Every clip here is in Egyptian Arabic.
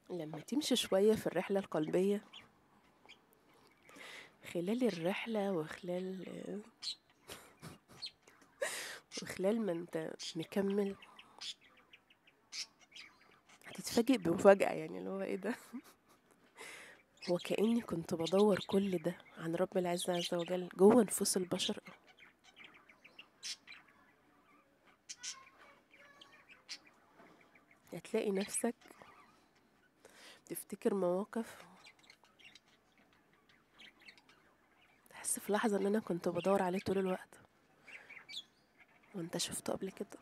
لما تمشي شوية في الرحلة القلبية خلال الرحلة وخلال وخلال ما انت مكمل هتتفاجئ بمفاجأة يعني اللي هو ايه ده وكأني كنت بدور كل ده عن رب العزة عز وجل جوه نفوس البشر هتلاقي نفسك تفتكر مواقف تحس في لحظة ان انا كنت بدور عليه طول الوقت وانت شفته قبل كده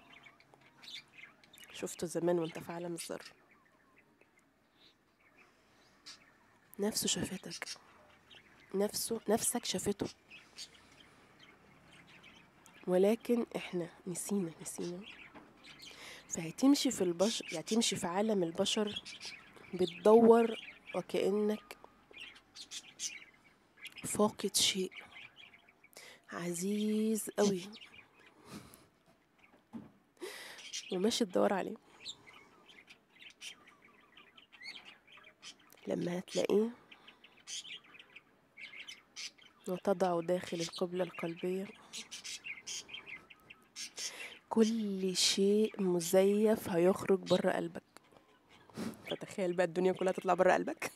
شفته زمان وانت في عالم الذر نفسه شافتك نفسه نفسك شافته ولكن احنا نسينا نسينا فهتمشي في البشر يعني تمشي في عالم البشر بتدور وكأنك فاقد شيء عزيز قوي وماشي تدور عليه لما هتلاقيه وتضع داخل القبلة القلبية كل شيء مزيف هيخرج بره قلبك فتخيل بقى الدنيا كلها تطلع بره قلبك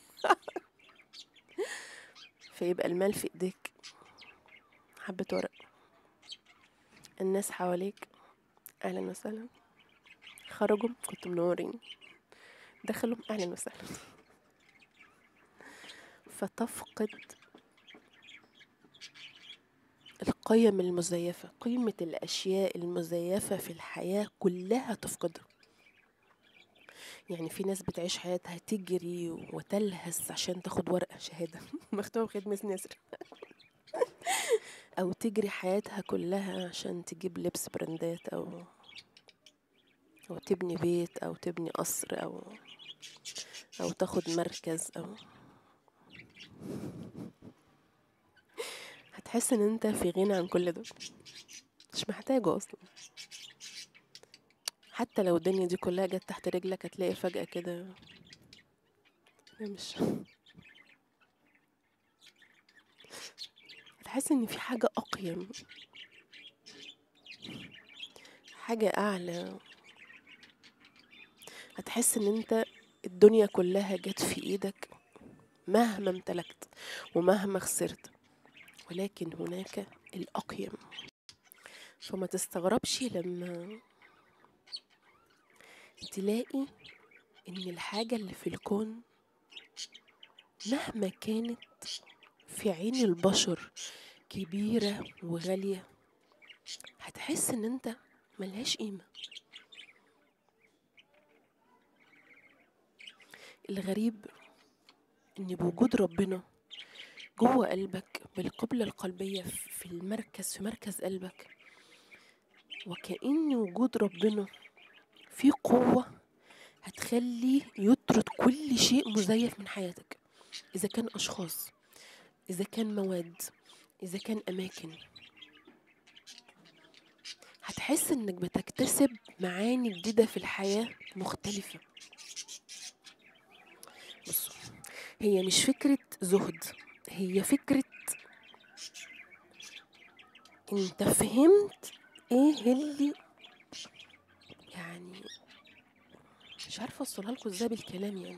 فيبقى المال في ايديك حبة ورق الناس حواليك اهلا وسهلا خرجوا كنتوا منورين دخلوا اهلا وسهلا فتفقد القيم المزيفة قيمة الأشياء المزيفة في الحياة كلها تفقدها يعني في ناس بتعيش حياتها تجري وتلهث عشان تاخد ورقة شهادة مكتوبة بخدمة نسر أو تجري حياتها كلها عشان تجيب لبس براندات أو أو تبني بيت أو تبني قصر أو أو تاخد مركز أو هتحس إن أنت في غنى عن كل ده مش محتاجه أصلا حتى لو الدنيا دي كلها جت تحت رجلك هتلاقي فجأة كده مش هتحس إن في حاجة أقيم حاجة أعلى هتحس إن أنت الدنيا كلها جت في إيدك مهما امتلكت ومهما خسرت ولكن هناك الأقيم فما تستغربش لما تلاقي إن الحاجة اللي في الكون مهما كانت في عين البشر كبيرة وغالية هتحس إن أنت ملهاش قيمة الغريب إن بوجود ربنا جوه قلبك بالقبلة القلبية في المركز في مركز قلبك وكأن وجود ربنا في قوة هتخلي يطرد كل شيء مزيف من حياتك إذا كان أشخاص إذا كان مواد إذا كان أماكن هتحس إنك بتكتسب معاني جديدة في الحياة مختلفة بصوا هي مش فكرة زهد هي فكرة انت فهمت ايه اللي يعني مش عارفة اوصلها لكم ازاي بالكلام يعني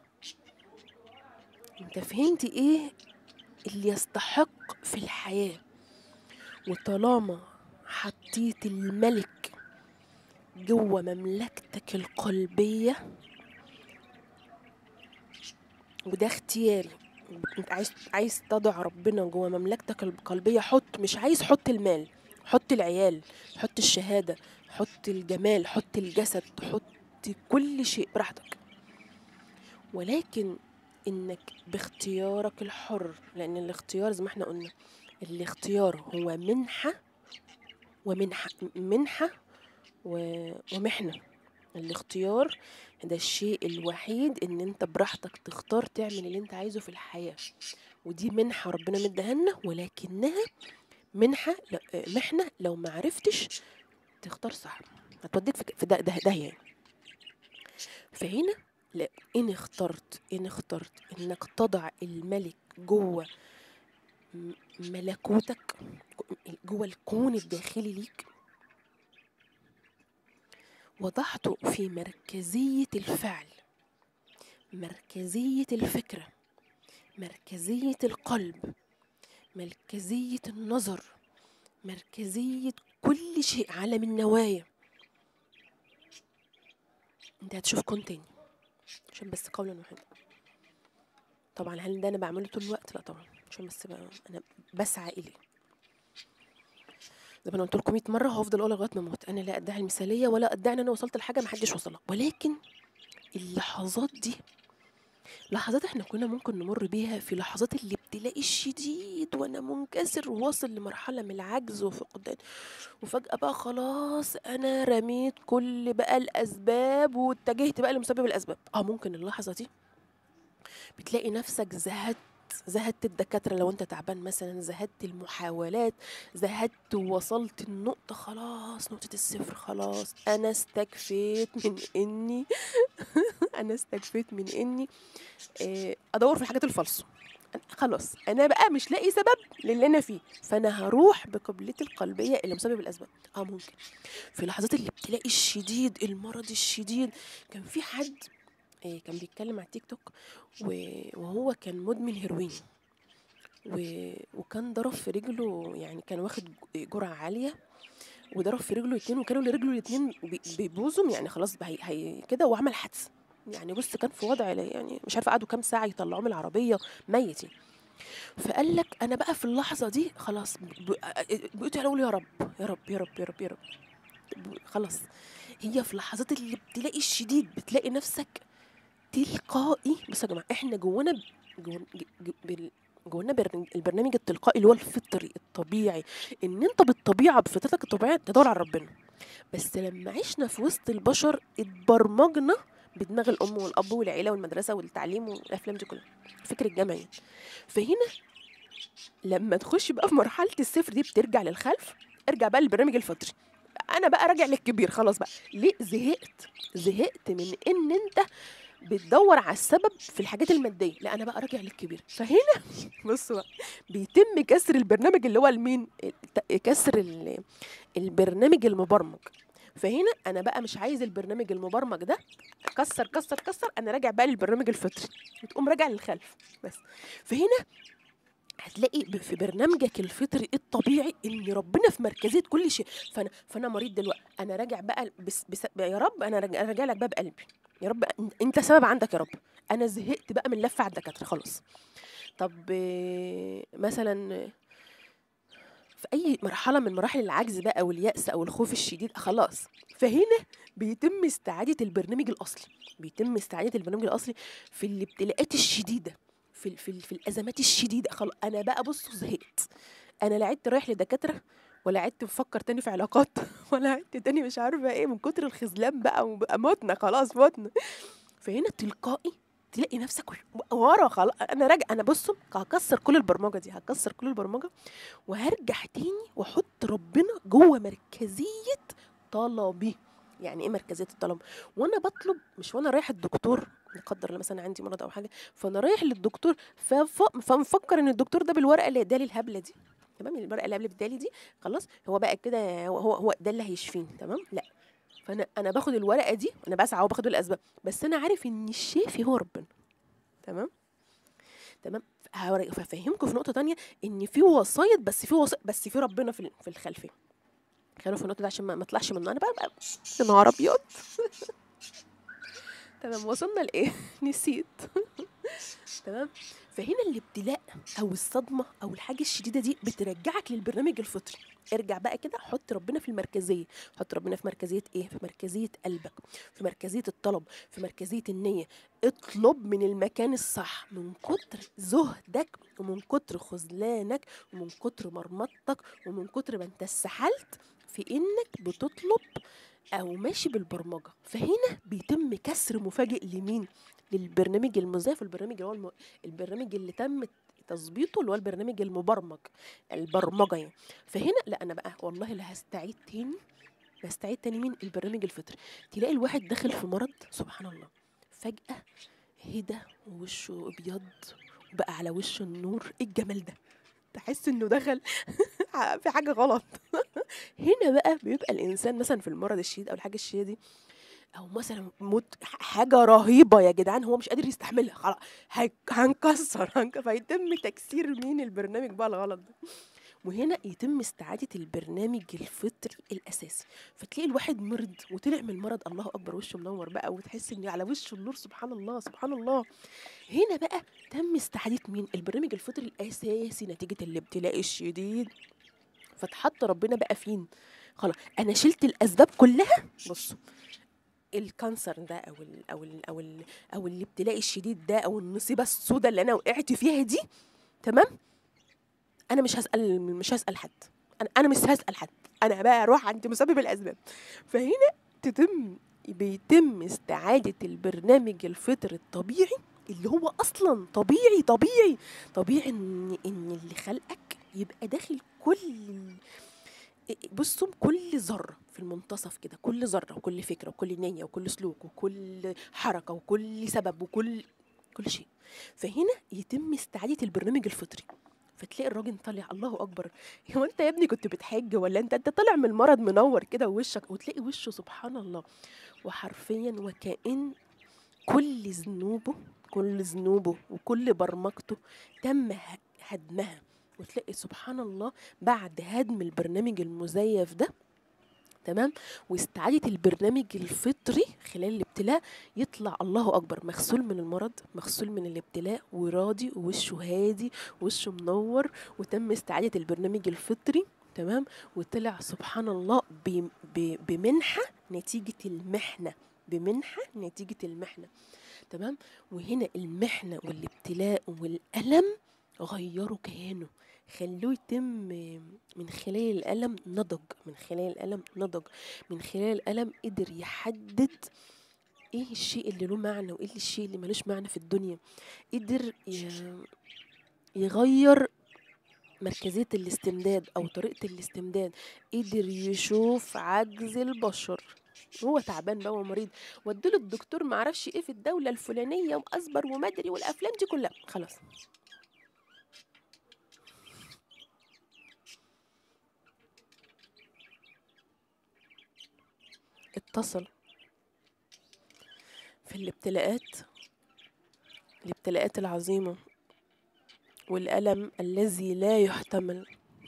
انت فهمت ايه اللي يستحق في الحياة وطالما حطيت الملك جوه مملكتك القلبية وده اختياري انت عايز عايز تضع ربنا جوه مملكتك القلبية حط مش عايز حط المال حط العيال حط الشهادة حط الجمال حط الجسد حط كل شيء براحتك ولكن انك باختيارك الحر لان الاختيار زي ما احنا قلنا الاختيار هو منحة ومنحة منحة و- ومحنة الاختيار ده الشيء الوحيد ان انت براحتك تختار تعمل اللي انت عايزه في الحياة ودي منحة ربنا مديها لنا ولكنها منحة ل- محنة لو ما عرفتش تختار صح هتوديك في ك- في ده ده, ده يعني فهنا لا ان اخترت ان اخترت انك تضع الملك جوه م- ملكوتك جوه الكون الداخلي ليك وضعته في مركزية الفعل مركزية الفكرة مركزية القلب مركزية النظر مركزية كل شيء عالم النوايا انت هتشوف كون تاني عشان بس قولا واحدا طبعا هل ده انا بعمله طول الوقت لا طبعا عشان بس بقى انا بسعى اليه زي ما انا قلت لكم 100 مره هفضل اقول لغايه ما اموت انا لا ادعي المثاليه ولا ادعي ان انا وصلت لحاجه ما حدش وصلها ولكن اللحظات دي لحظات احنا كنا ممكن نمر بيها في لحظات الابتلاء الشديد وانا منكسر وواصل لمرحله من العجز وفقدان وفجاه بقى خلاص انا رميت كل بقى الاسباب واتجهت بقى لمسبب الاسباب اه ممكن اللحظه دي بتلاقي نفسك زهدت زهدت الدكاترة لو انت تعبان مثلا زهدت المحاولات زهدت ووصلت النقطة خلاص نقطة الصفر خلاص أنا استكفيت من إني أنا استكفيت من إني آه، أدور في الحاجات الفالصة أنا- خلاص أنا بقى مش لاقي سبب للي أنا فيه فأنا هروح بقبلتي القلبية اللي مسبب الأسباب اه ممكن في لحظات الابتلاء الشديد المرض الشديد كان في حد آه، كان بيتكلم على التيك توك و- وهو كان مدمن هيروين و... وكان ضرب في رجله يعني كان واخد ج- جرعة عالية وضرب في رجله اتنين وكانوا رجله الاتنين بي- بيبوظوا يعني خلاص بقى هي... هي كده وعمل حادثة يعني بص كان في وضع لا- يعني مش عارفة قعدوا كام ساعة يطلعوه من العربية ميت يعني فقال لك أنا بقى في اللحظة دي خلاص ب- ب- بقيت أقول يا رب يا رب يا رب يا رب يا رب ب- خلاص هي في لحظات الابتلاء الشديد بتلاقي نفسك تلقائي بصوا يا جماعه احنا جوانا جوا- ج- ج- بال- جوانا برن- البرنامج التلقائي اللي هو الفطري الطبيعي ان انت بالطبيعه بفطرتك الطبيعيه تدور على ربنا بس لما عشنا في وسط البشر اتبرمجنا بدماغ الام والاب والعيله والمدرسه والتعليم والافلام دي كلها الفكر الجمعي فهنا لما تخش بقى في مرحله الصفر دي بترجع للخلف ارجع بقى للبرنامج الفطري انا بقى راجع للكبير خلاص بقى ليه زهقت زهقت من ان انت بتدور على السبب في الحاجات الماديه لا انا بقى راجع للكبير فهنا بصوا بقى بيتم كسر البرنامج اللي هو المين الت- كسر ال- البرنامج المبرمج فهنا انا بقى مش عايز البرنامج المبرمج ده كسر كسر كسر انا راجع بقى للبرنامج الفطري بتقوم راجع للخلف بس فهنا هتلاقي ب- في برنامجك الفطري الطبيعي ان ربنا في مركزيه كل شيء فانا فانا مريض دلوقتي انا راجع بقى بس بس يا رب انا راجع, راجع لك بقى بقلبي يا رب أن- انت سبب عندك يا رب انا زهقت بقى من لفه على الدكاتره خلاص طب آه، مثلا آه، في اي مرحله من مراحل العجز بقى او الياس او الخوف الشديد خلاص فهنا بيتم استعاده البرنامج الاصلي بيتم استعاده البرنامج الاصلي في الابتلاءات الشديده في ال- في, ال- في الازمات الشديده خلاص انا بقى بصوا زهقت انا لا عدت رايح لدكاتره ولا عدت بفكر تاني في علاقات ولا عدت تاني مش عارفه ايه من كتر الخذلان بقى وبقى متنا خلاص متنا فهنا تلقائي تلاقي نفسك ورا خلاص انا راجع انا بصوا هكسر كل البرمجه دي هكسر كل البرمجه وهرجع تاني واحط ربنا جوه مركزيه طلبي يعني ايه مركزيه الطلب وانا بطلب مش وانا رايح الدكتور لا قدر الله مثلا عندي مرض او حاجه فانا رايح للدكتور فف- فمفكر ان الدكتور ده بالورقه اللي ادالي الهبله دي تمام الورقه اللي قبل ادالي دي خلاص هو بقى كده هو هو هو ده اللي هيشفيني تمام لا فانا انا باخد الورقه دي انا بسعى وباخد الاسباب بس انا عارف ان الشافي هو ربنا تمام تمام هوري- فافهمكم في نقطه تانية ان في وسايط بس في وسايط بس في ربنا في ال- في الخلفيه خلينا في النقطه دي عشان ما ما اطلعش من انا بقى, بقى يا نهار ابيض تمام وصلنا لايه نسيت تمام فهنا الابتلاء او الصدمه او الحاجه الشديده دي بترجعك للبرنامج الفطري ارجع بقى كده حط ربنا في المركزيه حط ربنا في مركزيه ايه في مركزيه قلبك في مركزيه الطلب في مركزيه النيه اطلب من المكان الصح من كتر زهدك ومن كتر خذلانك ومن كتر مرمطتك ومن كتر ما انت استحلت في انك بتطلب او ماشي بالبرمجه فهنا بيتم كسر مفاجئ لمين للبرنامج المزيف البرنامج اللي هو الم... البرنامج اللي تم تظبيطه اللي هو البرنامج المبرمج البرمجه يعني فهنا لا انا بقى والله لا هستعيد تاني هستعيد تاني مين البرنامج الفطري تلاقي الواحد داخل في مرض سبحان الله فجأة هدى ووشه ابيض وبقى على وشه النور ايه الجمال ده تحس انه دخل في حاجه غلط هنا بقى بيبقى الانسان مثلا في المرض الشديد او الحاجه الشديده دي او مثلا موت حاجه رهيبه يا جدعان هو مش قادر يستحملها خلاص هيك- هنكسر هنك... فيتم تكسير مين البرنامج بقى الغلط ده وهنا يتم استعادة البرنامج الفطري الأساسي فتلاقي الواحد مرض وطلع من المرض الله أكبر وشه منور بقى وتحس إن على وشه النور سبحان الله سبحان الله هنا بقى تم استعادة مين البرنامج الفطري الأساسي نتيجة الابتلاء الشديد فتحط ربنا بقى فين خلاص أنا شلت الأسباب كلها بصوا الكانسر ده او ال او ال او ال او الابتلاء الشديد ده او النصيبه السوداء اللي انا وقعت فيها دي تمام انا مش هسال مش هسال حد انا انا مش هسال حد انا بقى اروح عند مسبب الاسباب فهنا تتم بيتم استعاده البرنامج الفطري الطبيعي اللي هو اصلا طبيعي طبيعي طبيعي ان ان اللي خلقك يبقى داخل كل بصوا كل ذره في المنتصف كده كل ذره وكل فكره وكل نيه وكل سلوك وكل حركه وكل سبب وكل كل شيء فهنا يتم استعاده البرنامج الفطري فتلاقي الراجل طالع الله اكبر هو انت يا ابني كنت بتحج ولا انت انت طالع من المرض منور كده ووشك وتلاقي وشه سبحان الله وحرفيا وكأن كل ذنوبه كل ذنوبه وكل برمجته تم ه- هدمها وتلاقي سبحان الله بعد هدم البرنامج المزيف ده تمام واستعادة البرنامج الفطري خلال الابتلاء يطلع الله أكبر مغسول من المرض مغسول من الابتلاء وراضي ووشه هادي ووشه منور وتم استعادة البرنامج الفطري تمام وطلع سبحان الله ب- ب- بمنحة نتيجة المحنة بمنحة نتيجة المحنة تمام وهنا المحنة والابتلاء والألم غيروا كيانه خلوه يتم من خلال الألم نضج من خلال الألم نضج من خلال الألم قدر يحدد ايه الشيء اللي له معنى وايه الشيء اللي ملوش معنى في الدنيا قدر ي- يغير مركزية الاستمداد أو طريقة الاستمداد قدر يشوف عجز البشر هو تعبان بقى ومريض ودوله الدكتور معرفش ايه في الدولة الفلانية وأصبر ومدري والأفلام دي كلها خلاص اتصل في الابتلاءات الابتلاءات العظيمة والألم الذي لا يحتمل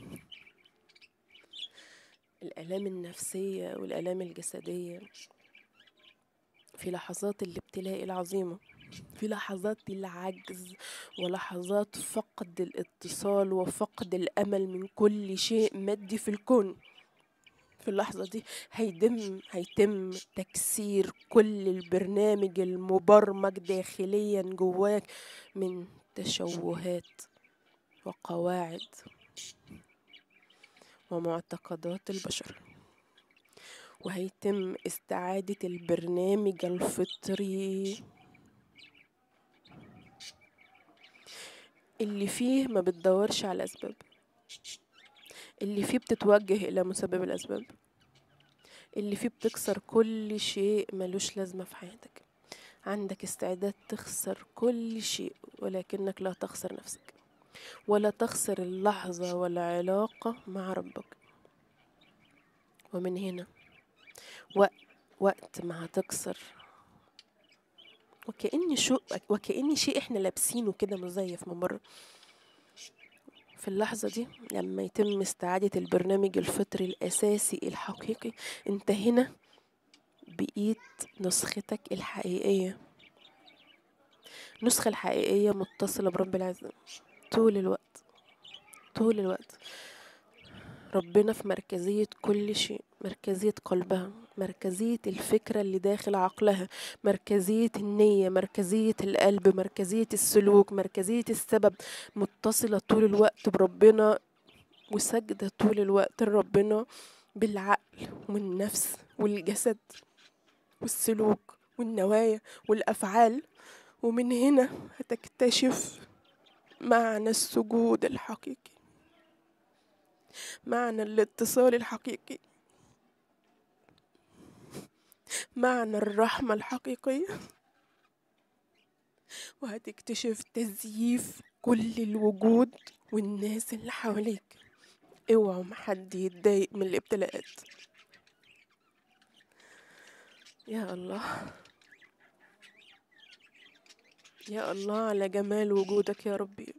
الآلام النفسية والآلام الجسدية في لحظات الابتلاء العظيمة في لحظات العجز ولحظات فقد الاتصال وفقد الأمل من كل شيء مادي في الكون في اللحظة دي هيتم هيتم تكسير كل البرنامج المبرمج داخليا جواك من تشوهات وقواعد ومعتقدات البشر وهيتم استعادة البرنامج الفطري اللي فيه ما بتدورش على الأسباب اللي فيه بتتوجه إلى مسبب الأسباب اللي فيه بتكسر كل شيء ملوش لازمة في حياتك عندك استعداد تخسر كل شيء ولكنك لا تخسر نفسك ولا تخسر اللحظة والعلاقة مع ربك ومن هنا وقت وقت ما هتكسر وكأن شو وكأن شيء احنا لابسينه كده مزيف من بره في اللحظة دي لما يتم استعادة البرنامج الفطري الأساسي الحقيقي انت هنا بقيت نسختك الحقيقية النسخة الحقيقية متصلة برب العزة طول الوقت طول الوقت ربنا في مركزية كل شيء مركزية قلبها مركزية الفكرة اللي داخل عقلها مركزية النية مركزية القلب مركزية السلوك مركزية السبب متصلة طول الوقت بربنا وسجدة طول الوقت لربنا بالعقل والنفس والجسد والسلوك والنوايا والأفعال ومن هنا هتكتشف معنى السجود الحقيقي معنى الاتصال الحقيقي معنى الرحمة الحقيقية وهتكتشف تزييف كل الوجود والناس اللي حواليك اوعوا محد يتضايق من الابتلاءات يا الله يا الله على جمال وجودك يا ربي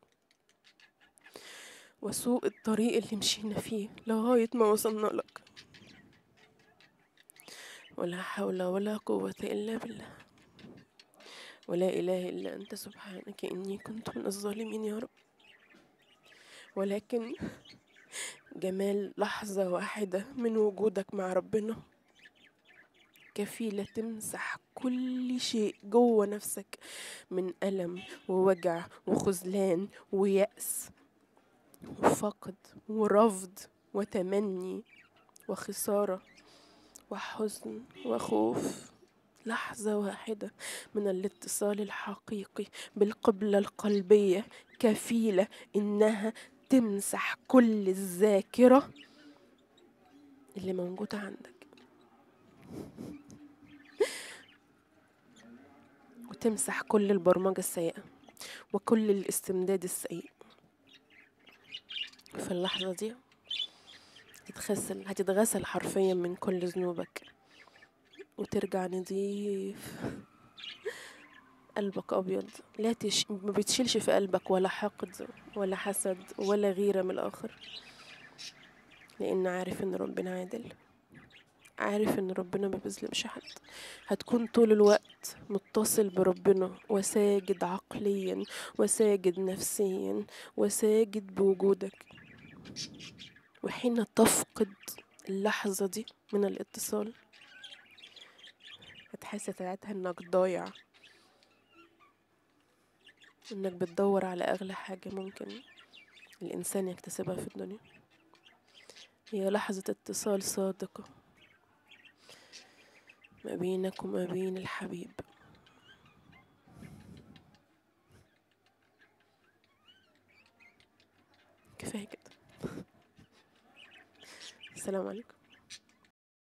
وسوء الطريق اللي مشينا فيه لغاية ما وصلنا لك ولا حول ولا قوة إلا بالله ولا إله إلا أنت سبحانك إني كنت من الظالمين يا رب ولكن جمال لحظة واحدة من وجودك مع ربنا كفيلة تمسح كل شيء جوه نفسك من ألم ووجع وخذلان ويأس وفقد ورفض وتمني وخسارة وحزن وخوف لحظة واحدة من الاتصال الحقيقي بالقبلة القلبية كفيلة إنها تمسح كل الذاكرة اللي موجودة عندك وتمسح كل البرمجة السيئة وكل الاستمداد السيء في اللحظة دي هتتغسل هتتغسل حرفيا من كل ذنوبك وترجع نضيف قلبك أبيض لا تش... ما بتشيلش في قلبك ولا حقد ولا حسد ولا غيرة من الآخر لأن عارف إن ربنا عادل عارف إن ربنا ما بيظلمش حد هتكون طول الوقت متصل بربنا وساجد عقليا وساجد نفسيا وساجد بوجودك وحين تفقد اللحظة دي من الاتصال هتحس ساعتها انك ضايع انك بتدور على اغلى حاجة ممكن الانسان يكتسبها في الدنيا هي لحظة اتصال صادقة ما بينك وما بين الحبيب كفاية كده السلام عليكم